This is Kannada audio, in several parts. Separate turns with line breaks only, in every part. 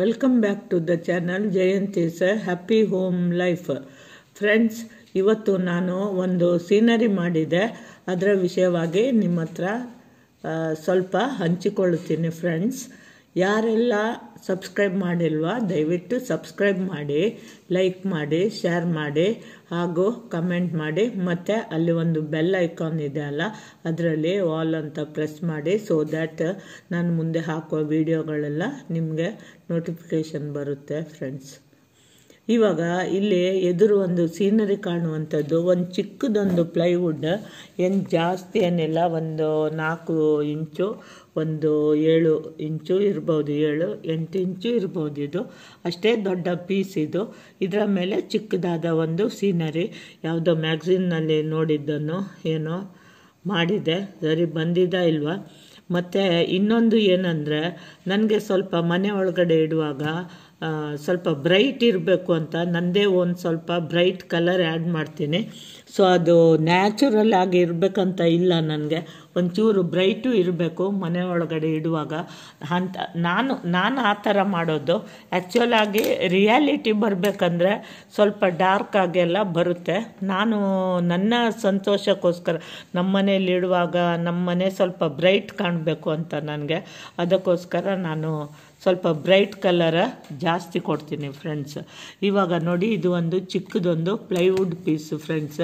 welcome back to the channel Jayanthi sir happy home life friends ಇವತ್ತು ನಾನು ಒಂದು ಸೀನರಿ ಮಾಡಿದೆ ಅದರ ವಿಷಯವಾಗಿ ನಿಮ್ಮ ಹತ್ರ ಆ, ಸ್ವಲ್ಪ ಹಂಚಿಕೊಳ್ಳುತ್ತೀನಿ ಫ್ರೆಂಡ್ಸ್ ಯಾರೆಲ್ಲ ಸಬ್ಸ್ಕ್ರೈಬ್ ಮಾಡಿಲ್ವಾ ದಯವಿಟ್ಟು ಸಬ್ಸ್ಕ್ರೈಬ್ ಮಾಡಿ ಲೈಕ್ ಮಾಡಿ ಶೇರ್ ಮಾಡಿ ಹಾಗೂ ಕಮೆಂಟ್ ಮಾಡಿ ಮತ್ತು ಅಲ್ಲಿ ಒಂದು ಬೆಲ್ ಐಕಾನ್ ಇದೆ ಅಲ್ಲ ಅದರಲ್ಲಿ ಆಲ್ ಅಂತ ಪ್ರೆಸ್ ಮಾಡಿ ಸೊ ದ್ಯಾಟ್ ನಾನು ಮುಂದೆ ಹಾಕುವ ವಿಡಿಯೋಗಳೆಲ್ಲ ನಿಮಗೆ ನೋಟಿಫಿಕೇಷನ್ ಬರುತ್ತೆ ಫ್ರೆಂಡ್ಸ್ ಇವಾಗ ಇಲ್ಲಿ ಎದುರು ಒಂದು ಸೀನರಿ ಕಾಣುವಂಥದ್ದು ಒಂದು ಚಿಕ್ಕದೊಂದು ಪ್ಲೈವುಡ್ ಏನು ಜಾಸ್ತಿ ಏನಿಲ್ಲ ಒಂದು ನಾಲ್ಕು ಇಂಚು ಒಂದು ಏಳು ಇಂಚು ಇರ್ಬೋದು ಏಳು ಎಂಟು ಇಂಚು ಇರ್ಬೋದು ಇದು ಅಷ್ಟೇ ದೊಡ್ಡ ಪೀಸ್ ಇದು ಇದರ ಮೇಲೆ ಚಿಕ್ಕದಾದ ಒಂದು ಸೀನರಿ ಯಾವುದೋ ಮ್ಯಾಗ್ಝಿನ್ನಲ್ಲಿ ನೋಡಿದ್ದನ್ನು ಏನೋ ಮಾಡಿದೆ ಸರಿ ಬಂದಿದ್ದ ಇಲ್ವಾ ಮತ್ತು ಇನ್ನೊಂದು ಏನಂದರೆ ನನಗೆ ಸ್ವಲ್ಪ ಮನೆ ಒಳಗಡೆ ಇಡುವಾಗ ಆ, ಸ್ವಲ್ಪ ಬ್ರೈಟ್ ಇರಬೇಕು ಅಂತ ನನ್ನದೇ ಒಂದು ಸ್ವಲ್ಪ ಬ್ರೈಟ್ ಕಲರ್ ಆ್ಯಡ್ ಮಾಡ್ತೀನಿ ಸೊ ಅದು ನ್ಯಾಚುರಲ್ ಆಗಿ ಇರಬೇಕಂತ ಇಲ್ಲ ನನಗೆ ಒಂಚೂರು ಬ್ರೈಟು ಇರಬೇಕು ಮನೆ ಒಳಗಡೆ ಇಡುವಾಗ ಅಂತ ನಾನು ನಾನು ಆ ಥರ ಮಾಡೋದು ಆ್ಯಕ್ಚುಲ್ ಆಗಿ ರಿಯಾಲಿಟಿ ಬರಬೇಕಂದ್ರೆ ಸ್ವಲ್ಪ ಡಾರ್ಕ್ ಆಗೆಲ್ಲ ಬರುತ್ತೆ ನಾನು ನನ್ನ ಸಂತೋಷಕ್ಕೋಸ್ಕರ ನಮ್ಮ ಮನೇಲಿ ಇಡುವಾಗ ನಮ್ಮ ಮನೆ ಸ್ವಲ್ಪ ಬ್ರೈಟ್ ಕಾಣಬೇಕು ಅಂತ ನನಗೆ ಅದಕ್ಕೋಸ್ಕರ ನಾನು ಸ್ವಲ್ಪ ಬ್ರೈಟ್ ಕಲರ ಜಾಸ್ತಿ ಕೊಡ್ತೀನಿ ಫ್ರೆಂಡ್ಸ್ ಇವಾಗ ನೋಡಿ ಇದು ಒಂದು ಚಿಕ್ಕದೊಂದು ಪ್ಲೈವುಡ್ ಪೀಸು ಫ್ರೆಂಡ್ಸ್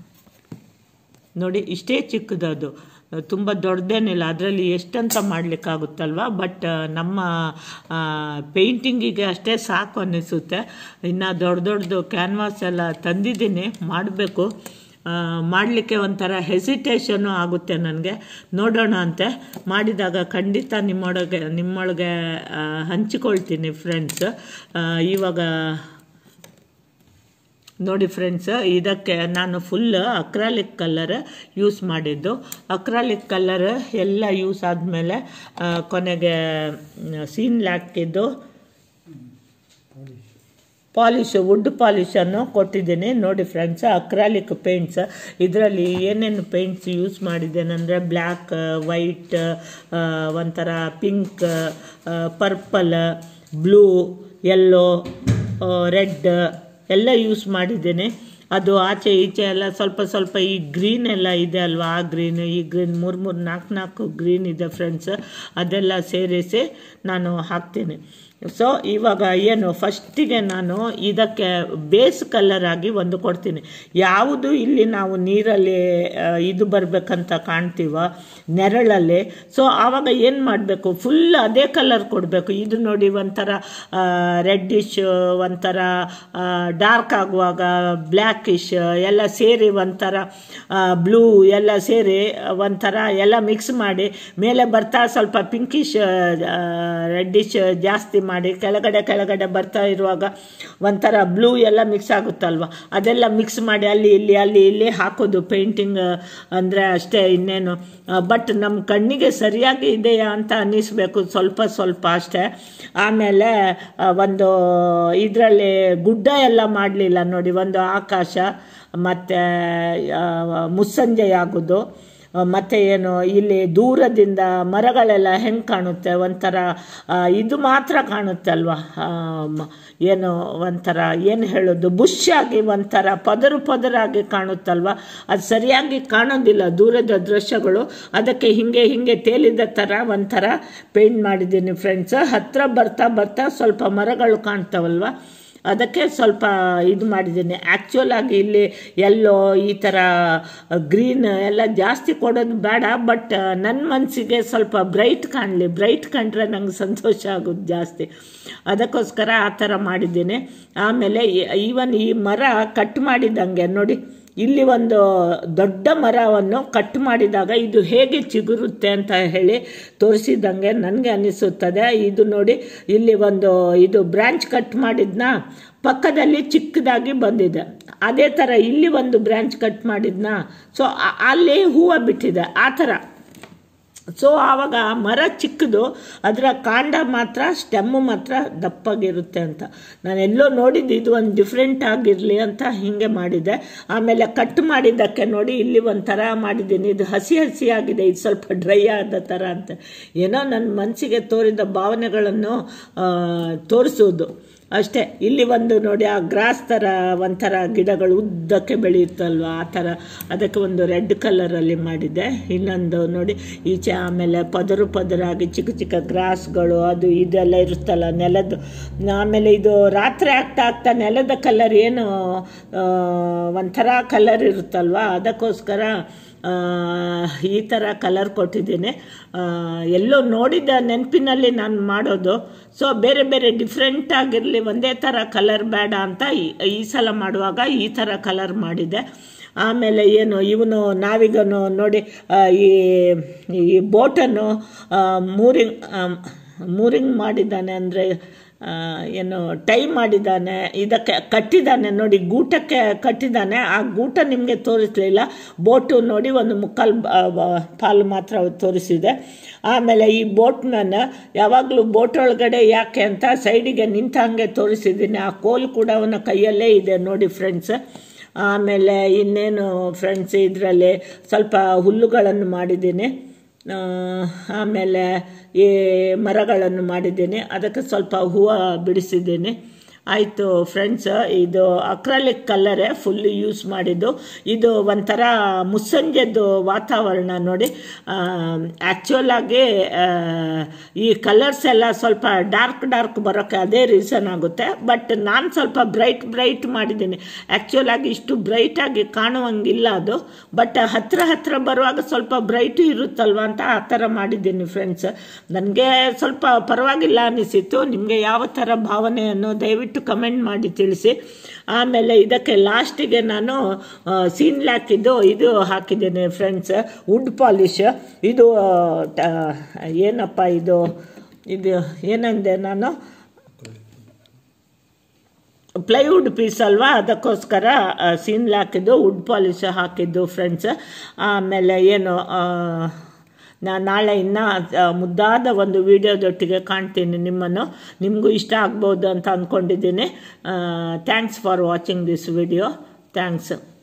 ನೋಡಿ ಇಷ್ಟೇ ಚಿಕ್ಕದದು ತುಂಬ ದೊಡ್ಡದೇನಿಲ್ಲ ಅದರಲ್ಲಿ ಎಷ್ಟಂತ ಮಾಡಲಿಕ್ಕಾಗುತ್ತಲ್ವ ಬಟ್ ನಮ್ಮ ಪೇಂಟಿಂಗಿಗೆ ಅಷ್ಟೇ ಸಾಕು ಅನ್ನಿಸುತ್ತೆ ಇನ್ನು ದೊಡ್ಡ ದೊಡ್ಡದು ಕ್ಯಾನ್ವಾಸ್ ಎಲ್ಲ ತಂದಿದ್ದೀನಿ ಮಾಡಬೇಕು ಮಾಡಲಿಕ್ಕೆ ಒಂಥರ ಹೆಸಿಟೇಷನು ಆಗುತ್ತೆ ನನಗೆ ನೋಡೋಣ ಅಂತೆ ಮಾಡಿದಾಗ ಖಂಡಿತ ನಿಮ್ಮೊಳಗೆ ನಿಮ್ಮೊಳಗೆ ಆ, ಹಂಚಿಕೊಳ್ತೀನಿ ಫ್ರೆಂಡ್ಸ್ ಇವಾಗ ನೋಡಿ ಫ್ರೆಂಡ್ಸ್ ಇದಕ್ಕೆ ನಾನು ಫುಲ್ ಅಕ್ರಾಲಿಕ್ ಕಲರ್ ಯೂಸ್ ಮಾಡಿದ್ದು ಅಕ್ರಾಲಿಕ್ ಕಲರ್ ಎಲ್ಲ ಯೂಸ್ ಆದಮೇಲೆ ಕೊನೆಗೆ ಸೀನ್ ಹಾಕಿದ್ದು ಪಾಲಿಶ್ ವುಡ್ ಪಾಲಿಶನ್ನು ಕೊಟ್ಟಿದ್ದೀನಿ ನೋಡಿ ಫ್ರೆಂಡ್ಸ್ ಅಕ್ರಾಲಿಕ್ ಪೇಂಟ್ಸ್ ಇದರಲ್ಲಿ ಏನೇನು ಪೇಂಟ್ಸ್ ಯೂಸ್ ಮಾಡಿದ್ದೇನೆಂದರೆ ಬ್ಲ್ಯಾಕ್ ವೈಟ್ ಒಂಥರ pink purple blue yellow red ಎಲ್ಲ ಯೂಸ್ ಮಾಡಿದ್ದೇನೆ ಅದು ಆಚೆ ಈಚೆ ಎಲ್ಲ ಸ್ವಲ್ಪ ಸ್ವಲ್ಪ ಈ ಗ್ರೀನ್ ಎಲ್ಲ ಇದೆ ಅಲ್ವಾ ಆ ಗ್ರೀನ್ ಈ ಗ್ರೀನ್ ಮೂರು ಮೂರು ನಾಲ್ಕು ನಾಲ್ಕು ಗ್ರೀನ್ ಇದೆ ಫ್ರೆಂಡ್ಸ್ ಅದೆಲ್ಲ ಸೇರಿಸಿ ನಾನು ಹಾಕ್ತೀನಿ ಸೊ ಇವಾಗ ಏನು ಫಸ್ಟಿಗೆ ನಾನು ಇದಕ್ಕೆ ಬೇಸ್ ಕಲರ್ ಆಗಿ ಒಂದು ಕೊಡ್ತೀನಿ ಯಾವುದು ಇಲ್ಲಿ ನಾವು ನೀರಲ್ಲಿ ಆ, ಇದು ಬರಬೇಕಂತ ಕಾಣ್ತೀವ ನೆರಳಲ್ಲಿ ಸೊ ಆವಾಗ ಏನು ಮಾಡಬೇಕು ಫುಲ್ ಅದೇ ಕಲರ್ ಕೊಡಬೇಕು ಇದು ನೋಡಿ ಒಂಥರ ರೆಡ್ಡಿಶ್ ಒಂಥರ ಡಾರ್ಕ್ ಆಗುವಾಗ ಬ್ಲ್ಯಾಕಿಶ್ ಎಲ್ಲ ಸೇರಿ ಒಂಥರ ಬ್ಲೂ ಎಲ್ಲ ಸೇರಿ ಒಂಥರ ಎಲ್ಲ ಮಿಕ್ಸ್ ಮಾಡಿ ಮೇಲೆ ಬರ್ತಾ ಸ್ವಲ್ಪ ಪಿಂಕಿಶ್ ರೆಡ್ಡಿಶ್ ಜಾಸ್ತಿ ಮಾಡಿ ಕೆಳಗಡೆ ಕೆಳಗಡೆ ಬರ್ತಾ ಇರುವಾಗ ಒಂಥರ ಬ್ಲೂ ಎಲ್ಲ ಮಿಕ್ಸ್ ಆಗುತ್ತಲ್ವ ಅದೆಲ್ಲ ಮಿಕ್ಸ್ ಮಾಡಿ ಅಲ್ಲಿ ಇಲ್ಲಿ ಅಲ್ಲಿ ಇಲ್ಲಿ ಹಾಕೋದು ಪೇಂಟಿಂಗ್ ಅಂದರೆ ಅಷ್ಟೇ ಇನ್ನೇನು ಬಟ್ ನಮ್ಮ ಕಣ್ಣಿಗೆ ಸರಿಯಾಗಿ ಇದೆಯಾ ಅಂತ ಅನ್ನಿಸ್ಬೇಕು ಸ್ವಲ್ಪ ಸ್ವಲ್ಪ ಅಷ್ಟೇ ಆಮೇಲೆ ಆ, ಒಂದು ಇದರಲ್ಲಿ ಗುಡ್ಡ ಎಲ್ಲ ಮಾಡಲಿಲ್ಲ ನೋಡಿ ಒಂದು ಆಕಾಶ ಮತ್ತು ಮುಸ್ಸಂಜೆ ಆಗೋದು ಮತ್ತು ಏನು ಇಲ್ಲಿ ದೂರದಿಂದ ಮರಗಳೆಲ್ಲ ಹೆಂಗೆ ಕಾಣುತ್ತೆ ಒಂಥರ ಆ, ಇದು ಮಾತ್ರ ಕಾಣುತ್ತೆ ಅಲ್ವಾ ಆ, ಮ- ಏನು ಒಂಥರ ಏನು ಹೇಳೋದು ಬುಷ್ ಆಗಿ ಒಂಥರ ಪದರು ಪದರಾಗಿ ಕಾಣುತ್ತಲ್ವ ಅದು ಸರಿಯಾಗಿ ಕಾಣೋದಿಲ್ಲ ದೂರದ ದೃಶ್ಯಗಳು ಅದಕ್ಕೆ ಹಿಂಗೆ ಹಿಂಗೆ ತೇಲಿದ ಥರ ಒಂಥರ ಪೇಂಟ್ ಮಾಡಿದ್ದೀನಿ ಫ್ರೆಂಡ್ಸ್ ಹತ್ತಿರ ಬರ್ತಾ ಬರ್ತಾ ಸ್ವಲ್ಪ ಮರಗಳು ಕಾಣ್ತಾವಲ್ವ ಅದಕ್ಕೆ ಸ್ವಲ್ಪ ಇದು ಮಾಡಿದ್ದೀನಿ ಆ್ಯಕ್ಚುಲ್ ಆಗಿ ಇಲ್ಲಿ ಎಲ್ಲೋ ಈ ಥರ ಗ್ರೀನ್ ಎಲ್ಲ ಜಾಸ್ತಿ ಕೊಡೋದು ಬೇಡ ಬಟ್ ನನ್ನ ಮನಸ್ಸಿಗೆ ಸ್ವಲ್ಪ ಬ್ರೈಟ್ ಕಾಣಲಿ ಬ್ರೈಟ್ ಕಂಡ್ರೆ ನಂಗೆ ಸಂತೋಷ ಆಗೋದು ಜಾಸ್ತಿ ಅದಕ್ಕೋಸ್ಕರ ಆ ಥರ ಮಾಡಿದ್ದೀನಿ ಆಮೇಲೆ ಈವನ್ ಈ ಮರ ಕಟ್ ಮಾಡಿದಂಗೆ ನೋಡಿ ಇಲ್ಲಿ ಒಂದು ದೊಡ್ಡ ಮರವನ್ನು ಕಟ್ ಮಾಡಿದಾಗ ಇದು ಹೇಗೆ ಚಿಗುರುತ್ತೆ ಅಂತ ಹೇಳಿ ತೋರಿಸಿದಂಗೆ ನನಗೆ ಅನಿಸುತ್ತದೆ ಇದು ನೋಡಿ ಇಲ್ಲಿ ಒಂದು ಇದು ಬ್ರ್ಯಾಂಚ್ ಕಟ್ ಮಾಡಿದ್ನ ಪಕ್ಕದಲ್ಲಿ ಚಿಕ್ಕದಾಗಿ ಬಂದಿದೆ ಅದೇ ಥರ ಇಲ್ಲಿ ಒಂದು ಬ್ರ್ಯಾಂಚ್ ಕಟ್ ಮಾಡಿದ್ನ ಸೊ ಅಲ್ಲಿ ಹೂವು ಬಿಟ್ಟಿದೆ ಆ ಥರ ಸೊ ಆವಾಗ ಮರ ಚಿಕ್ಕದು ಅದರ ಕಾಂಡ ಮಾತ್ರ ಸ್ಟೆಮ್ಮು ಮಾತ್ರ ದಪ್ಪಾಗಿರುತ್ತೆ ಅಂತ ನಾನು ಎಲ್ಲೋ ನೋಡಿದ್ದು ಇದು ಒಂದು ಡಿಫ್ರೆಂಟ್ ಆಗಿರಲಿ ಅಂತ ಹೀಗೆ ಮಾಡಿದೆ ಆಮೇಲೆ ಕಟ್ ಮಾಡಿದ್ದಕ್ಕೆ ನೋಡಿ ಇಲ್ಲಿ ಒಂಥರ ಮಾಡಿದ್ದೀನಿ ಇದು ಹಸಿ ಹಸಿ ಆಗಿದೆ ಇದು ಸ್ವಲ್ಪ ಡ್ರೈ ಆದ ಥರ ಅಂತ ಏನೋ ನನ್ನ ಮನಸ್ಸಿಗೆ ತೋರಿದ ಭಾವನೆಗಳನ್ನು ತೋರಿಸೋದು ಅಷ್ಟೇ ಇಲ್ಲಿ ಒಂದು ನೋಡಿ ಆ ಗ್ರಾಸ್ ಥರ ಒಂಥರ ಗಿಡಗಳು ಉದ್ದಕ್ಕೆ ಬೆಳೆಯುತ್ತಲ್ವ ಆ ಥರ ಅದಕ್ಕೆ ಒಂದು ರೆಡ್ ಕಲರಲ್ಲಿ ಮಾಡಿದ್ದೆ ಇನ್ನೊಂದು ನೋಡಿ ಈಚೆ ಆಮೇಲೆ ಪದರು ಪದರಾಗಿ ಚಿಕ್ಕ ಚಿಕ್ಕ ಗ್ರಾಸ್ಗಳು ಅದು ಇದೆಲ್ಲ ಇರುತ್ತಲ್ಲ ನೆಲದ್ದು ಆಮೇಲೆ ಇದು ರಾತ್ರಿ ಆಗ್ತಾ ಆಗ್ತಾ ನೆಲದ ಕಲರ್ ಏನು ಒಂಥರ ಕಲರ್ ಇರುತ್ತಲ್ವ ಅದಕ್ಕೋಸ್ಕರ ಈ ಥರ ಕಲರ್ ಕೊಟ್ಟಿದ್ದೀನಿ ಎಲ್ಲೋ ನೋಡಿದ ನೆನಪಿನಲ್ಲಿ ನಾನು ಮಾಡೋದು ಸೊ ಬೇರೆ ಬೇರೆ ಡಿಫ್ರೆಂಟ್ ಆಗಿರಲಿ ಒಂದೇ ಥರ ಕಲರ್ ಬೇಡ ಅಂತ ಈ ಸಲ ಮಾಡುವಾಗ ಈ ಥರ ಕಲರ್ ಮಾಡಿದೆ ಆಮೇಲೆ ಏನು ಇವನು ನಾವಿಗನು ನೋಡಿ ಈ ಈ ಬೋಟನ್ನು ಮೂರಿಂಗ್ ಮೂರಿಂಗ್ ಮಾಡಿದ್ದಾನೆ ಅಂದರೆ ಏನು ಟೈ ಮಾಡಿದ್ದಾನೆ ಇದಕ್ಕೆ ಕಟ್ಟಿದ್ದಾನೆ ನೋಡಿ ಗೂಟಕ್ಕೆ ಕಟ್ಟಿದ್ದಾನೆ ಆ ಗೂಟ ನಿಮಗೆ ತೋರಿಸಲಿಲ್ಲ ಬೋಟು ನೋಡಿ ಒಂದು ಮುಕ್ಕಾಲು ಪಾಲು ಮಾತ್ರ ತೋರಿಸಿದೆ ಆಮೇಲೆ ಈ ಬೋಟ್ನ ಯಾವಾಗಲೂ ಬೋಟ್ ಒಳಗಡೆ ಯಾಕೆ ಅಂತ ಸೈಡಿಗೆ ನಿಂತ ಹಾಗೆ ತೋರಿಸಿದ್ದೀನಿ ಆ ಕೋಲ್ ಕೂಡ ಅವನ ಕೈಯಲ್ಲೇ ಇದೆ ನೋಡಿ ಫ್ರೆಂಡ್ಸ್ ಆಮೇಲೆ ಇನ್ನೇನು ಫ್ರೆಂಡ್ಸ್ ಇದರಲ್ಲಿ ಸ್ವಲ್ಪ ಹುಲ್ಲುಗಳನ್ನು ಮಾಡಿದ್ದೀನಿ ಆಮೇಲೆ ಈ ಮರಗಳನ್ನು ಮಾಡಿದ್ದೀನಿ ಅದಕ್ಕೆ ಸ್ವಲ್ಪ ಹೂವು ಬಿಡಿಸಿದ್ದೀನಿ ಆಯಿತು ಫ್ರೆಂಡ್ಸ್ ಇದು ಅಕ್ರಾಲಿಕ್ ಕಲ್ಲರೇ ಫುಲ್ ಯೂಸ್ ಮಾಡಿದ್ದು ಇದು ಒಂಥರ ಮುಸ್ಸಂಜೆದ್ದು ವಾತಾವರಣ ನೋಡಿ ಆ್ಯಕ್ಚುಲ್ ಆಗಿ ಈ ಕಲರ್ಸ್ ಎಲ್ಲ ಸ್ವಲ್ಪ ಡಾರ್ಕ್ ಡಾರ್ಕ್ ಬರೋಕ್ಕೆ ಅದೇ ರೀಸನ್ ಆಗುತ್ತೆ ಬಟ್ ನಾನು ಸ್ವಲ್ಪ ಬ್ರೈಟ್ ಬ್ರೈಟ್ ಮಾಡಿದ್ದೀನಿ ಆ್ಯಕ್ಚುಲ್ ಆಗಿ ಇಷ್ಟು ಬ್ರೈಟಾಗಿ ಕಾಣುವಂಗಿಲ್ಲ ಅದು ಬಟ್ ಹತ್ರ ಹತ್ರ ಬರುವಾಗ ಸ್ವಲ್ಪ ಬ್ರೈಟು ಇರುತ್ತಲ್ವ ಅಂತ ಆ ಥರ ಮಾಡಿದ್ದೀನಿ ಫ್ರೆಂಡ್ಸ್ ನನಗೆ ಸ್ವಲ್ಪ ಪರವಾಗಿಲ್ಲ ಅನಿಸಿತ್ತು ನಿಮಗೆ ಯಾವ ಥರ ಭಾವನೆಯನ್ನು ದಯವಿಟ್ಟು ಕಮೆಂಟ್ ಮಾಡಿ ತಿಳಿಸಿ ಆಮೇಲೆ ಇದಕ್ಕೆ ಲಾಸ್ಟಿಗೆ ನಾನು ಸೀನ್ ಲ್ಯಾಕಿದ್ದು ಇದು ಹಾಕಿದ್ದೇನೆ ಫ್ರೆಂಡ್ಸ್ ವುಡ್ ಪಾಲಿಶ್ ಇದು ಏನಪ್ಪ ಇದು ಇದು ಏನಂದೆ ನಾನು ಪ್ಲೈವುಡ್ ಪೀಸ್ ಅಲ್ವಾ ಅದಕ್ಕೋಸ್ಕರ ಸೀನ್ ಹಾಕಿದ್ದು ವುಡ್ ಪಾಲಿಶ್ ಹಾಕಿದ್ದು ಫ್ರೆಂಡ್ಸ್ ಆಮೇಲೆ ಏನು ನಾನು ನಾಳೆ ಇನ್ನೂ ಮುದ್ದಾದ ಒಂದು ವಿಡಿಯೋದೊಟ್ಟಿಗೆ ಕಾಣ್ತೀನಿ ನಿಮ್ಮನ್ನು ನಿಮಗೂ ಇಷ್ಟ ಆಗ್ಬೋದು ಅಂತ ಅಂದ್ಕೊಂಡಿದ್ದೀನಿ thanks for watching this video thanks